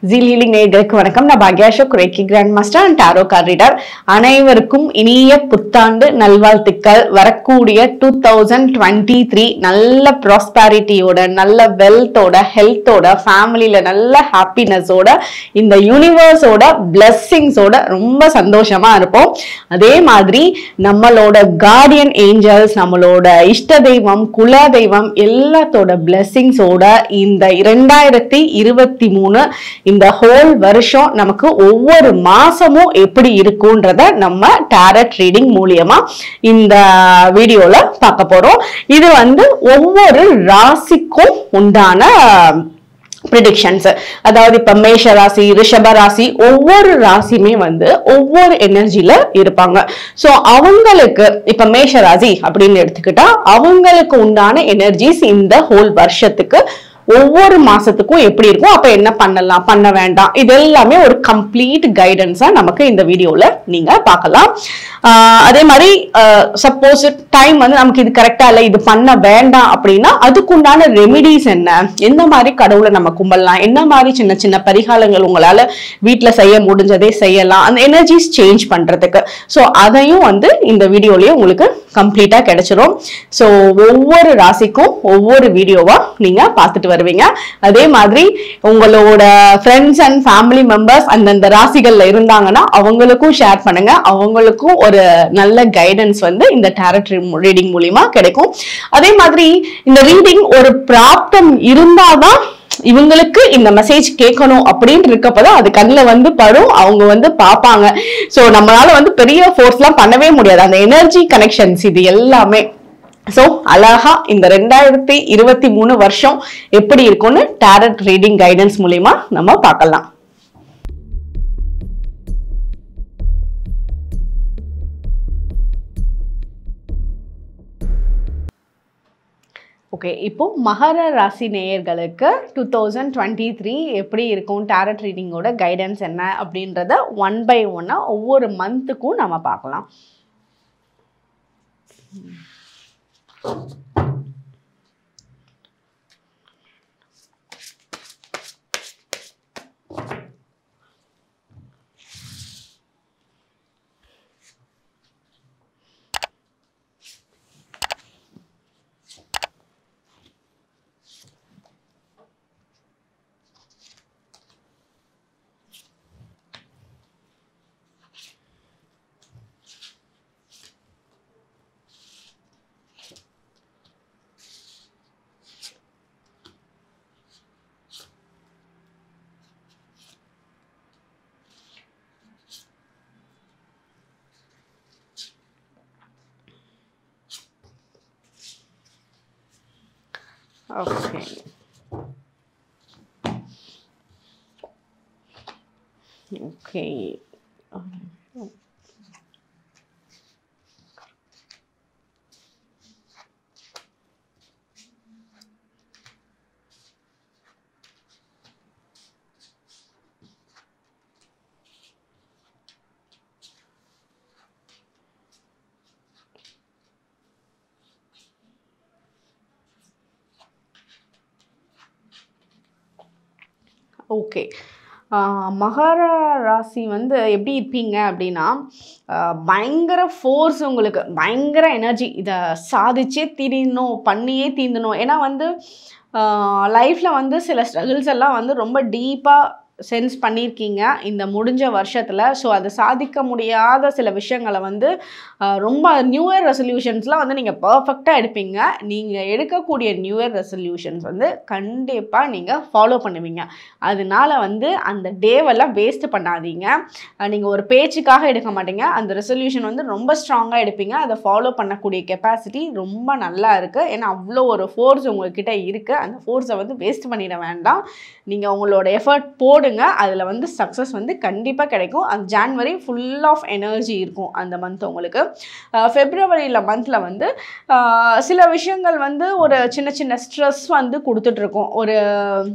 zeal healing நேயர்களுக்கு வணக்கம் நான் பாக்யா Ashok reiki grand master and tarot card reader அனைவருக்கும் இனிய புத்தாண்டு நல்வாழ்த்துக்கள் வரக்கூடிய டூ தௌசண்ட் டுவெண்ட்டி த்ரீ நல்ல ப்ராஸ்பாரிட்டியோட நல்ல வெல்த்தோட ஹெல்த்தோட ஃபேமிலியில நல்ல ஹாப்பினஸோட இந்த யூனிவர்ஸோட பிளெஸ்ஸிங்ஸோட ரொம்ப சந்தோஷமா இருப்போம் அதே மாதிரி நம்மளோட கார்டியன் ஏஞ்சல்ஸ் நம்மளோட இஷ்ட தெய்வம் குல தெய்வம் எல்லாத்தோட பிளெஸ்ஸிங்ஸோட இந்த இரண்டாயிரத்தி இருபத்தி மூணு இந்த ஹோல் வருஷம் நமக்கு ஒவ்வொரு மாசமும் எப்படி இருக்குன்றத நம்ம டேரட் ரீடிங் மூலியமா இந்த வீடியோல பார்க்க போறோம் இது வந்து ஒவ்வொரு ராசிக்கும் உண்டான ப்ரிடிக்ஷன்ஸ் அதாவது இப்ப மேஷ ராசி ரிஷப ராசி ஒவ்வொரு ராசியுமே வந்து ஒவ்வொரு எனர்ஜில இருப்பாங்க சோ அவங்களுக்கு இப்ப மேஷ ராசி அப்படின்னு எடுத்துக்கிட்டா அவங்களுக்கு உண்டான எனர்ஜிஸ் இந்த ஹோல் வருஷத்துக்கு ஒவ்வொரு மாசத்துக்கும் எப்படி இருக்கும் அப்ப என்ன பண்ணலாம் பண்ண வேண்டாம் இது எல்லாமே ஒரு கம்ப்ளீட் கைடன்ஸா நமக்கு இந்த வீடியோல நீங்க பார்க்கலாம் ஆஹ் அதே மாதிரி சப்போஸ் டைம் வந்து நமக்கு இது கரெக்டா இல்ல இது பண்ண வேண்டாம் அப்படின்னா அதுக்குண்டான ரெமிடிஸ் என்ன எந்த மாதிரி கடவுளை நம்ம கும்பிடலாம் என்ன மாதிரி சின்ன சின்ன பரிகாரங்கள் உங்களால வீட்ல செய்ய முடிஞ்சதே செய்யலாம் அந்த எனர்ஜிஸ் சேஞ்ச் பண்றதுக்கு ஸோ அதையும் வந்து இந்த வீடியோலயே உங்களுக்கு கம்ப்ளீட்டா கிடைச்சிரும் ஸோ ஒவ்வொரு ராசிக்கும் ஒவ்வொரு வீடியோவா நீங்க பார்த்துட்டு வருவீங்க அதே மாதிரி உங்களோட ஃப்ரெண்ட்ஸ் அண்ட் ஃபேமிலி மெம்பர்ஸ் அந்தந்த ராசிகள்ல இருந்தாங்கன்னா அவங்களுக்கும் ஷேர் பண்ணுங்க அவங்களுக்கும் ஒரு நல்ல கைடன்ஸ் வந்து இந்த டேரட் ரீடிங் மூலியமா கிடைக்கும் அதே மாதிரி இந்த ரீடிங் ஒரு பிராப்தம் இருந்தாதான் இவங்களுக்கு இந்த மெசேஜ் கேட்கணும் அப்படின்னு இருக்கப்பதான் அது கண்ணில் வந்து படும் அவங்க வந்து பார்ப்பாங்க ஸோ நம்மளால வந்து பெரிய ஃபோர்ஸ்லாம் பண்ணவே முடியாது அந்த எனர்ஜி கனெக்ஷன்ஸ் இது எல்லாமே ஸோ அழகா இந்த ரெண்டாயிரத்தி இருபத்தி மூணு வருஷம் எப்படி இருக்கும்னு டேரட் ரீடிங் கைடன்ஸ் மூலியமா நம்ம பார்க்கலாம் ஓகே இப்போ மகர ராசி நேயர்களுக்கு டூ தௌசண்ட் டுவெண்ட்டி த்ரீ எப்படி இருக்கும் டேரட் ரீடிங்கோட கைடன்ஸ் என்ன அப்படின்றத ஒன் பை ஒன்னாக ஒவ்வொரு மந்த்துக்கும் நம்ம பார்க்கலாம் ஓகே ஓகே ஓகே மகர ராசி வந்து எப்படி இருப்பீங்க அப்படின்னா ஆஹ் பயங்கர ஃபோர்ஸ் உங்களுக்கு பயங்கர எனர்ஜி இதை சாதிச்சே தீரணும் பண்ணியே தீந்தணும் ஏன்னா வந்து லைஃப்பில் வந்து சில ஸ்ட்ரகிள்ஸ் எல்லாம் வந்து ரொம்ப டீப்பாக சென்ஸ் பண்ணியிருக்கீங்க இந்த முடிஞ்ச வருஷத்தில் ஸோ அதை சாதிக்க முடியாத சில விஷயங்களை வந்து ஆஹ் ரொம்ப நியூ இயர் ரெசல்யூஷன்ஸ்லாம் வந்து நீங்கள் பர்ஃபெக்டாக எடுப்பீங்க நீங்கள் எடுக்கக்கூடிய நியூ இயர் ரெசல்யூஷன்ஸ் வந்து கண்டிப்பாக நீங்கள் ஃபாலோ பண்ணுவீங்க அதனால வந்து அந்த டேவெல்லாம் வேஸ்ட் பண்ணாதீங்க நீங்கள் ஒரு பேச்சுக்காக எடுக்க மாட்டீங்க அந்த ரெசல்யூஷன் வந்து ரொம்ப ஸ்ட்ராங்காக எடுப்பீங்க அதை ஃபாலோ பண்ணக்கூடிய கெப்பாசிட்டி ரொம்ப நல்லா இருக்குது ஏன்னா அவ்வளோ ஒரு ஃபோர்ஸ் உங்ககிட்ட இருக்குது அந்த ஃபோர்ஸை வந்து வேஸ்ட் பண்ணிட வேண்டாம் நீங்கள் உங்களோட எஃபர்ட் போடுங்க அதில் வந்து சக்ஸஸ் வந்து கண்டிப்பாக கிடைக்கும் அந்த ஜான்வரி ஃபுல் ஆஃப் எனர்ஜி இருக்கும் அந்த மந்த் உங்களுக்கு ஃபெப்ரவரியில் மந்தில் வந்து ஆஹ் சில விஷயங்கள் வந்து ஒரு சின்ன சின்ன ஸ்ட்ரெஸ் வந்து கொடுத்துட்ருக்கோம் ஒரு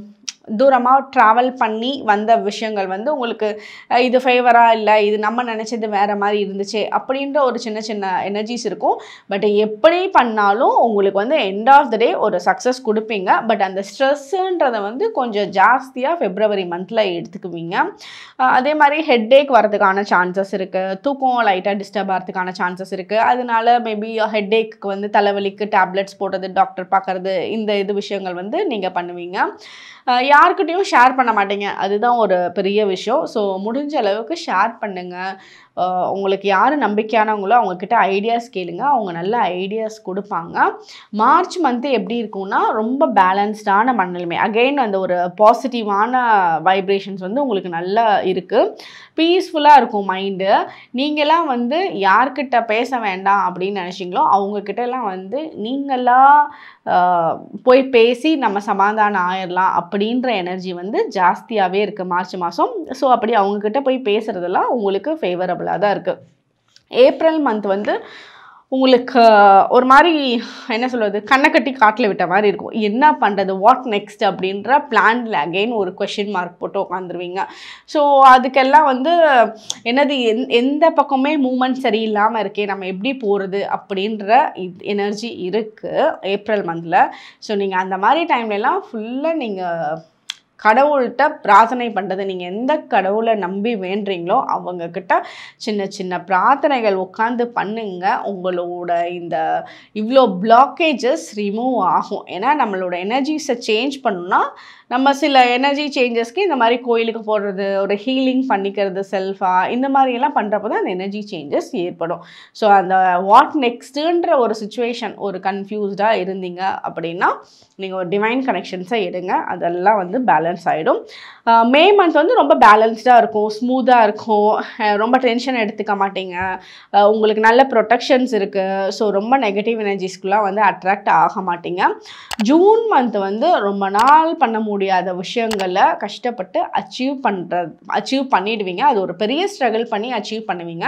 தூரமாக ட்ராவல் பண்ணி வந்த விஷயங்கள் வந்து உங்களுக்கு அஹ், இது ஃபேவராக இல்லை இது நம்ம நினச்சது வேறு மாதிரி இருந்துச்சு அப்படின்ற ஒரு சின்ன சின்ன எனர்ஜிஸ் இருக்கும் பட் எப்படி பண்ணாலும் உங்களுக்கு வந்து எண்ட் ஆஃப் த டே ஒரு சக்ஸஸ் கொடுப்பீங்க பட் அந்த ஸ்ட்ரெஸ்ஸுன்றதை வந்து கொஞ்சம் ஜாஸ்தியாக ஃபெப்ரவரி மந்தில் எடுத்துக்குவீங்க அஹ், அதே மாதிரி ஹெட்டேக் வரதுக்கான சான்சஸ் இருக்குது தூக்கம் லைட்டாக டிஸ்டர்ப் ஆகிறதுக்கான சான்சஸ் இருக்குது அதனால மேபி ஹெட்டேக்கு வந்து தலைவலிக்கு டேப்லெட்ஸ் போடுறது டாக்டர் பார்க்குறது இந்த இது விஷயங்கள் வந்து நீங்கள் பண்ணுவீங்க அஹ் யார்கிட்டயும் ஷேர் பண்ண மாட்டீங்க அதுதான் ஒரு பெரிய விஷயம் ஸோ முடிஞ்ச அளவுக்கு ஷேர் பண்ணுங்கள் உங்களுக்கு யார் நம்பிக்கையானவங்களோ அவங்கக்கிட்ட ஐடியாஸ் கேளுங்க அவங்க நல்ல ஐடியாஸ் கொடுப்பாங்க மார்ச் மந்த்து எப்படி இருக்கும்னா ரொம்ப பேலன்ஸ்டான மனநிலைமை அகெயின் அந்த ஒரு பாசிட்டிவான வைப்ரேஷன்ஸ் வந்து உங்களுக்கு நல்லா இருக்குது பீஸ்ஃபுல்லாக இருக்கும் மைண்டு நீங்களாம் வந்து யார்கிட்ட பேச வேண்டாம் அப்படின்னு நினச்சிங்களோ அவங்கக்கிட்ட எல்லாம் வந்து நீங்களா ஆஹ், போய் பேசி நம்ம சமாதானம் ஆயிடலாம் அப்படின்ற எனர்ஜி வந்து ஜாஸ்தியாகவே இருக்குது மார்ச் மாதம் ஸோ அப்படி அவங்கக்கிட்ட போய் பேசுகிறதெல்லாம் உங்களுக்கு ஃபேவரபுளாக தான் இருக்குது ஏப்ரல் மந்த் வந்து உங்களுக்கு ஒரு மாதிரி என்ன சொல்கிறது கண்ணை கட்டி காட்டில் விட்ட மாதிரி இருக்கும் என்ன பண்ணுறது வாட் நெக்ஸ்ட் அப்படின்ற பிளான்ல அகெயின் ஒரு கொஷின் மார்க் போட்டு உட்காந்துருவீங்க ஸோ அதுக்கெல்லாம் வந்து என்னது எந் எந்த பக்கமே மூமெண்ட் சரியில்லாமல் இருக்கே நம்ம எப்படி போகிறது அப்படின்ற எனர்ஜி இருக்குது ஏப்ரல் மந்தில் ஸோ நீங்கள் அந்த மாதிரி டைம்லலாம் ஃபுல்லாக நீங்கள் கடவுள்கிட்ட பிரார்த்தனை பண்ணுறது நீங்கள் எந்த கடவுளை நம்பி வேண்டுறீங்களோ அவங்கக்கிட்ட சின்ன சின்ன பிரார்த்தனைகள் உட்காந்து பண்ணுங்க உங்களோட இந்த இவ்வளோ பிளாக்கேஜஸ் ரிமூவ் ஆகும் ஏன்னா நம்மளோட எனர்ஜிஸை சேஞ்ச் பண்ணணும்னா நம்ம சில எனர்ஜி சேஞ்சஸ்க்கு இந்த மாதிரி கோயிலுக்கு போடுறது ஒரு ஹீலிங் பண்ணிக்கிறது செல்ஃபாக இந்த மாதிரியெல்லாம் பண்ணுறப்போ தான் அந்த எனர்ஜி சேஞ்சஸ் ஏற்படும் ஸோ அந்த வாட் நெக்ஸ்ட்டுன்ற ஒரு சுச்சுவேஷன் ஒரு கன்ஃபியூஸ்டாக இருந்தீங்க அப்படின்னா நீங்கள் ஒரு டிவைன் கனெக்ஷன்ஸை எடுங்க அதெல்லாம் வந்து பேலன்ஸ் ஆகிடும் மே மந்த் வந்து ரொம்ப பேலன்ஸ்டாக இருக்கும் ஸ்மூத்தாக இருக்கும் அஹ் ரொம்ப டென்ஷன் எடுத்துக்க மாட்டீங்க அஹ் உங்களுக்கு நல்ல ப்ரொடெக்ஷன்ஸ் இருக்குது ஸோ ரொம்ப நெகட்டிவ் எனர்ஜிஸ்க்குலாம் வந்து அட்ராக்ட் ஆக மாட்டீங்க ஜூன் மந்த் வந்து ரொம்ப நாள் பண்ண முடியாத விஷயங்களை கஷ்டப்பட்டு அச்சீவ் பண்ணுறது அச்சீவ் பண்ணிடுவீங்க அது ஒரு பெரிய ஸ்ட்ரகிள் பண்ணி அச்சீவ் பண்ணுவீங்க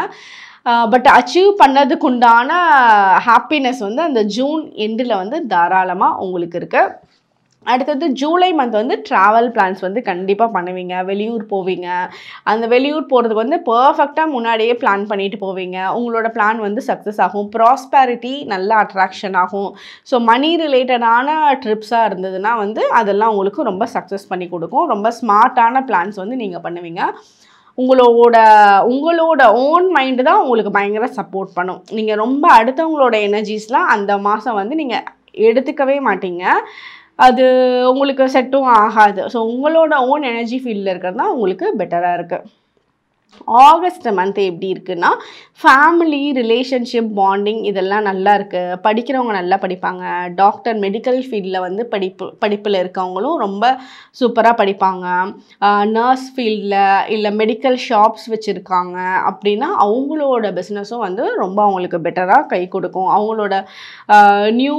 பட் அச்சீவ் பண்ணதுக்குண்டான ஹாப்பினஸ் வந்து அந்த ஜூன் எண்டில் வந்து தாராளமாக உங்களுக்கு இருக்குது அடுத்தது ஜூலை மந்த் வந்து ட்ராவல் பிளான்ஸ் வந்து கண்டிப்பாக பண்ணுவீங்க வெளியூர் போவீங்க அந்த வெளியூர் போகிறதுக்கு வந்து பர்ஃபெக்டாக முன்னாடியே பிளான் பண்ணிட்டு போவீங்க உங்களோட பிளான் வந்து சக்ஸஸ் ஆகும் ப்ராஸ்பேரிட்டி நல்ல அட்ராக்ஷன் ஆகும் ஸோ மணி ரிலேட்டடான ட்ரிப்ஸாக இருந்ததுன்னா வந்து அதெல்லாம் உங்களுக்கு ரொம்ப சக்ஸஸ் பண்ணி கொடுக்கும் ரொம்ப ஸ்மார்ட்டான பிளான்ஸ் வந்து நீங்கள் பண்ணுவீங்க உங்களோட உங்களோட ஓன் மைண்டு தான் உங்களுக்கு பயங்கர சப்போர்ட் பண்ணும் நீங்கள் ரொம்ப அடுத்தவங்களோட எனர்ஜிஸ்லாம் அந்த மாதம் வந்து நீங்கள் எடுத்துக்கவே மாட்டீங்க அது உங்களுக்கு செட்டும் ஆகாது ஸோ உங்களோட ஓன் எனர்ஜி ஃபீல்டில் இருக்கிறது தான் உங்களுக்கு பெட்டராக இருக்குது ஆகஸ்ட் மந்த் எப்படி இருக்குன்னா ஃபேமிலி ரிலேஷன்ஷிப் பாண்டிங் இதெல்லாம் நல்லா இருக்குது படிக்கிறவங்க நல்லா படிப்பாங்க டாக்டர் மெடிக்கல் ஃபீல்டில் வந்து படிப்பு படிப்பில் இருக்கவங்களும் ரொம்ப சூப்பராக படிப்பாங்க நர்ஸ் ஃபீல்டில் இல்லை மெடிக்கல் ஷாப்ஸ் வச்சுருக்காங்க அப்படின்னா அவங்களோட பிஸ்னஸும் வந்து ரொம்ப அவங்களுக்கு பெட்டராக கை கொடுக்கும் அவங்களோட நியூ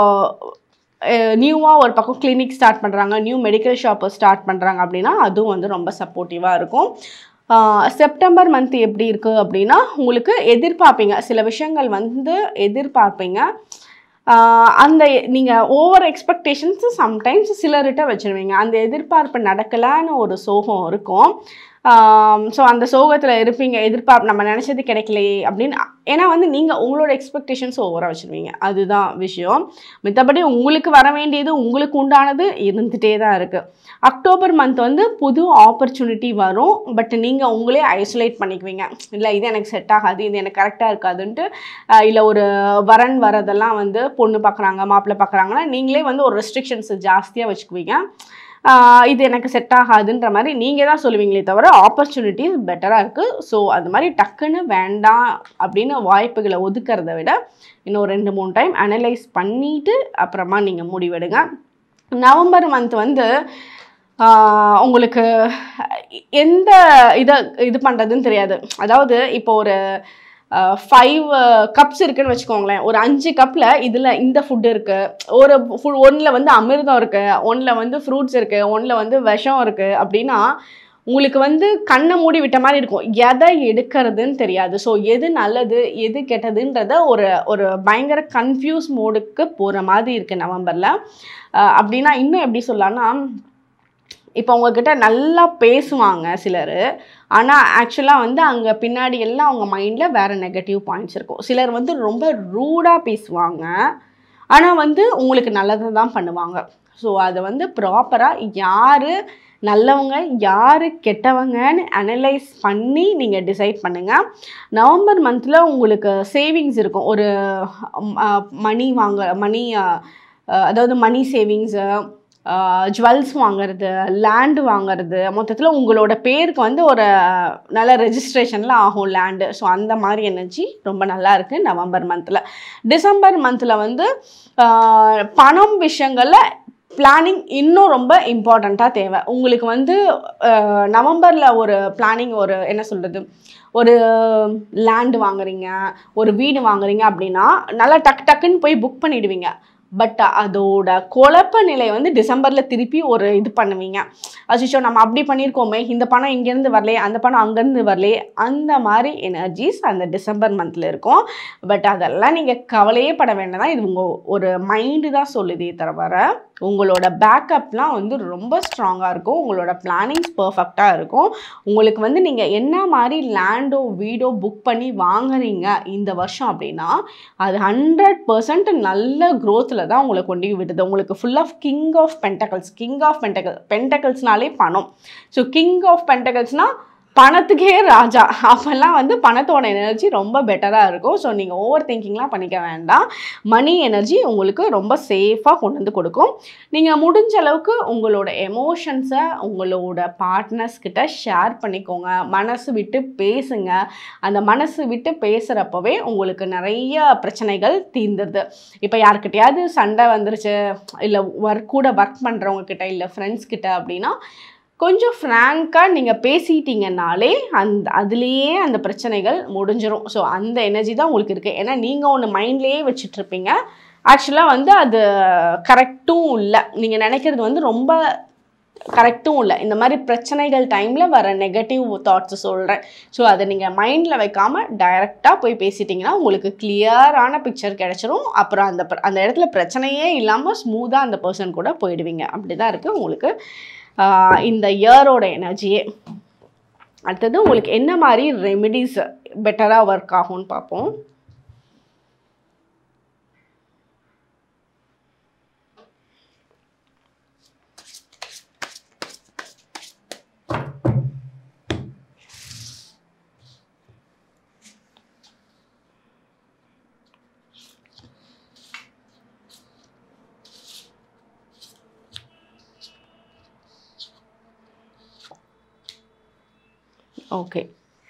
நியூவாக ஒரு பக்கம் கிளினிக் ஸ்டார்ட் பண்ணுறாங்க நியூ மெடிக்கல் ஷாப்பை ஸ்டார்ட் பண்ணுறாங்க அப்படின்னா அதுவும் வந்து ரொம்ப சப்போர்ட்டிவாக இருக்கும் ஆஹ் செப்டம்பர் மந்த் எப்படி இருக்குது அப்படின்னா உங்களுக்கு எதிர்பார்ப்பீங்க சில விஷயங்கள் வந்து எதிர்பார்ப்பீங்க ஆஹ் அந்த நீங்கள் ஓவர் எக்ஸ்பெக்டேஷன்ஸ் சம்டைம்ஸ் சிலர்கிட்ட வச்சுருவீங்க அந்த எதிர்பார்ப்பு நடக்கலான்னு ஒரு சோகம் இருக்கும் ஸோ அந்த சோகத்தில் இருப்பீங்க எதிர்பார்ப்பு நம்ம நினச்சது கிடைக்கலையே அப்படின்னு ஏன்னா வந்து நீங்கள் உங்களோட எக்ஸ்பெக்டேஷன்ஸ் ஓவராக வச்சுருவீங்க அதுதான் விஷயம் மித்தபடி உங்களுக்கு வர வேண்டியது உங்களுக்கு உண்டானது இருந்துகிட்டே தான் இருக்குது அக்டோபர் மந்த் வந்து புது ஆப்பர்ச்சுனிட்டி வரும் பட் நீங்கள் உங்களே ஐசோலேட் பண்ணிக்குவீங்க இல்லை இது எனக்கு செட் ஆகாது இது எனக்கு கரெக்டாக இருக்காதுன்ட்டு இல்லை ஒரு வரன் வரதெல்லாம் வந்து பொண்ணு பார்க்குறாங்க மாப்பிள்ளை பார்க்குறாங்கன்னா நீங்களே வந்து ஒரு ரெஸ்ட்ரிக்ஷன்ஸ் ஜாஸ்தியாக வச்சுக்குவீங்க ஆஹ் இது எனக்கு செட் ஆகாதுன்ற மாதிரி நீங்கள் தான் சொல்லுவீங்களே தவிர ஆப்பர்ச்சுனிட்டிஸ் பெட்டராக இருக்குது ஸோ அது மாதிரி டக்குன்னு வேண்டாம் அப்படின்னு வாய்ப்புகளை ஒதுக்கிறத விட இன்னும் ரெண்டு மூணு டைம் அனலைஸ் பண்ணிவிட்டு அப்புறமா நீங்கள் முடிவெடுங்க நவம்பர் மந்த் வந்து ஆஹ் உங்களுக்கு எந்த இதை இது பண்ணுறதுன்னு தெரியாது அதாவது இப்போ ஒரு ஃபைவ் கப்ஸ் இருக்குன்னு வச்சுக்கோங்களேன் ஒரு அஞ்சு கப்பில் இதில் இந்த ஃபுட் இருக்குது ஒரு ஃபுட் ஒன்றில் வந்து அமிர்தம் இருக்குது ஒன்றில் வந்து ஃப்ரூட்ஸ் இருக்குது ஒன்றில் வந்து விஷம் இருக்குது அப்படின்னா உங்களுக்கு வந்து கண்ணை மூடி விட்ட மாதிரி இருக்கும் எதை எடுக்கிறதுன்னு தெரியாது ஸோ எது நல்லது எது கெட்டதுன்றத ஒரு ஒரு பயங்கர கன்ஃபியூஸ் மோடுக்கு போகிற மாதிரி இருக்குது நவம்பரில் அப்படின்னா இன்னும் எப்படி சொல்லலாம்னா இப்போ உங்ககிட்ட நல்லா பேசுவாங்க சிலர் ஆனால் ஆக்சுவலாக வந்து அங்கே பின்னாடி எல்லாம் அவங்க மைண்டில் வேறு நெகட்டிவ் பாயிண்ட்ஸ் இருக்கும் சிலர் வந்து ரொம்ப ரூடாக பேசுவாங்க ஆனால் வந்து உங்களுக்கு நல்லதை தான் பண்ணுவாங்க ஸோ அதை வந்து ப்ராப்பராக யார் நல்லவங்க யார் கெட்டவங்கன்னு அனலைஸ் பண்ணி நீங்கள் டிசைட் பண்ணுங்கள் நவம்பர் மந்தில் உங்களுக்கு சேவிங்ஸ் இருக்கும் ஒரு மணி வாங்க மணி அதாவது மணி சேவிங்ஸு ஜுவல்ஸ் வாங்குறது லேண்டு வாங்குறது மொத்தத்தில் உங்களோட பேருக்கு வந்து ஒரு நல்ல ரெஜிஸ்ட்ரேஷனில் ஆகும் லேண்டு ஸோ அந்த மாதிரி எனர்ஜி ரொம்ப நல்லா இருக்குது நவம்பர் மந்தில் டிசம்பர் மந்தில் வந்து ஆஹ், பணம் விஷயங்களில் பிளானிங் இன்னும் ரொம்ப இம்பார்ட்டண்ட்டாக தேவை உங்களுக்கு வந்து நவம்பரில் ஒரு பிளானிங் ஒரு என்ன சொல்கிறது ஒரு லேண்டு வாங்குறீங்க ஒரு வீடு வாங்குறீங்க அப்படின்னா நல்லா டக்கு டக்குன்னு போய் புக் பண்ணிடுவீங்க பட் அதோட குழப்ப நிலை வந்து டிசம்பரில் திருப்பி ஒரு இது பண்ணுவீங்க அசிச்சோ நம்ம அப்படி பண்ணியிருக்கோமே இந்த பணம் இங்கேருந்து வரலையே அந்த பணம் அங்கேருந்து வரலையே அந்த மாதிரி எனர்ஜிஸ் அந்த டிசம்பர் மந்தில் இருக்கும் பட் அதெல்லாம் நீங்கள் கவலையே பட வேண்டாம் இது உங்கள் ஒரு மைண்டு தான் சொல்லுதே தவிர உங்களோட பேக்கப்லாம் வந்து ரொம்ப ஸ்ட்ராங்காக இருக்கும் உங்களோட பிளானிங்ஸ் பர்ஃபெக்டாக இருக்கும் உங்களுக்கு வந்து நீங்கள் என்ன மாதிரி லேண்டோ வீடோ புக் பண்ணி வாங்குறீங்க இந்த வருஷம் அப்படின்னா அது ஹண்ட்ரட் பர்சன்ட் நல்ல க்ரோத்தில் தான் உங்களை கொண்டு போய் விடுது உங்களுக்கு full of king of pentacles king of pentacle பென்டகல்ஸ்னாலே பணம் ஸோ கிங் ஆஃப் பென்டகல்ஸ்னால் பணத்துக்கே ராஜா அப்போல்லாம் வந்து பணத்தோட எனர்ஜி ரொம்ப பெட்டராக இருக்கும் ஸோ நீங்கள் ஓவர் திங்கிங்லாம் பண்ணிக்க வேண்டாம் மணி எனர்ஜி உங்களுக்கு ரொம்ப சேஃபாக கொண்டு வந்து கொடுக்கும் நீங்கள் முடிஞ்ச அளவுக்கு உங்களோட எமோஷன்ஸை உங்களோட பார்ட்னர்ஸ் கிட்ட ஷேர் பண்ணிக்கோங்க மனசு விட்டு பேசுங்க அந்த மனசு விட்டு பேசுகிறப்பவே உங்களுக்கு நிறைய பிரச்சனைகள் தீர்ந்துருது இப்போ யாருக்கிட்டையாவது சண்டை வந்துருச்சு இல்லை ஒர்க் கூட ஒர்க் பண்ணுறவங்க கிட்ட இல்லை ஃப்ரெண்ட்ஸ் கிட்ட அப்படின்னா கொஞ்சம் ஃப்ராங்காக நீங்கள் பேசிட்டீங்கனாலே அந்த அதுலேயே அந்த பிரச்சனைகள் முடிஞ்சிரும் ஸோ அந்த எனர்ஜி தான் உங்களுக்கு இருக்குது ஏன்னா நீங்கள் ஒன்று மைண்ட்லேயே வச்சிட்ருப்பீங்க ஆக்சுவலாக வந்து அது கரெக்டும் இல்லை நீங்கள் நினைக்கிறது வந்து ரொம்ப கரெக்டும் இல்லை இந்த மாதிரி பிரச்சனைகள் டைமில் வர நெகட்டிவ் தாட்ஸ் சொல்கிறேன் ஸோ அதை நீங்கள் மைண்டில் வைக்காமல் டைரெக்டாக போய் பேசிட்டிங்கன்னா உங்களுக்கு கிளியரான பிக்சர் கிடச்சிரும் அப்புறம் அந்த பிர- அந்த இடத்துல பிரச்சனையே இல்லாமல் ஸ்மூத்தாக அந்த பர்சன் கூட போயிடுவீங்க அப்படி தான் இருக்குது உங்களுக்கு ஆஹ், இந்த இயரோட எனர்ஜியே அடுத்தது உங்களுக்கு என்ன மாதிரி ரெமெடிஸ் பெட்டராக ஒர்க் ஆகும்னு பார்ப்போம் ஓகே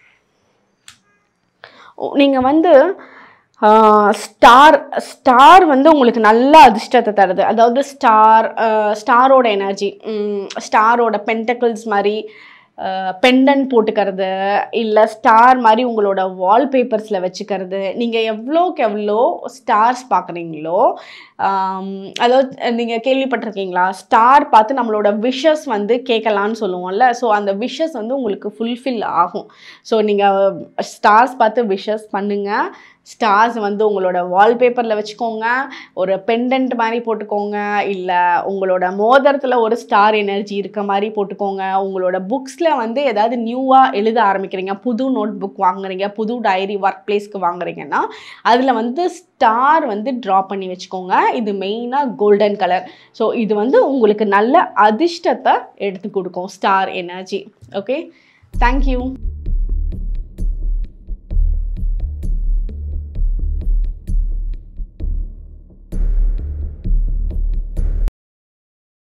நீங்கள் வந்து ஸ்டார் ஸ்டார் வந்து உங்களுக்கு நல்ல அதிர்ஷ்டத்தை தருது அதாவது ஸ்டார் ஸ்டாரோட எனர்ஜி ஸ்டாரோட பென்டக்கிள்ஸ் மாதிரி பெண்டன் போட்டுக்கிறது இல்லை ஸ்டார் மாதிரி உங்களோட வால்பேப்பர்ஸில் வச்சுக்கிறது நீங்கள் எவ்வளோக்கு எவ்வளோ ஸ்டார்ஸ் பார்க்குறீங்களோ அதாவது நீங்கள் கேள்விப்பட்டிருக்கீங்களா ஸ்டார் பார்த்து நம்மளோட விஷஸ் வந்து கேட்கலான்னு சொல்லுவோம்ல ஸோ அந்த விஷஸ் வந்து உங்களுக்கு ஃபுல்ஃபில் ஆகும் ஸோ நீங்கள் ஸ்டார்ஸ் பார்த்து விஷஸ் பண்ணுங்கள் ஸ்டார்ஸ் வந்து உங்களோட வால்பேப்பரில் வச்சுக்கோங்க ஒரு பெண்டன்ட் மாதிரி போட்டுக்கோங்க இல்லை உங்களோட மோதிரத்தில் ஒரு ஸ்டார் எனர்ஜி இருக்க மாதிரி போட்டுக்கோங்க உங்களோட புக்ஸில் வந்து ஏதாவது நியூவாக எழுத ஆரம்பிக்கிறீங்க புது நோட் புக் வாங்குறீங்க புது டைரி ஒர்க் பிளேஸ்க்கு வாங்குறீங்கன்னா அதில் வந்து ஸ்டார் வந்து ட்ரா பண்ணி வச்சுக்கோங்க இது மெயினாக கோல்டன் கலர் ஸோ இது வந்து உங்களுக்கு நல்ல அதிர்ஷ்டத்தை எடுத்து கொடுக்கும் ஸ்டார் எனர்ஜி ஓகே தேங்க்யூ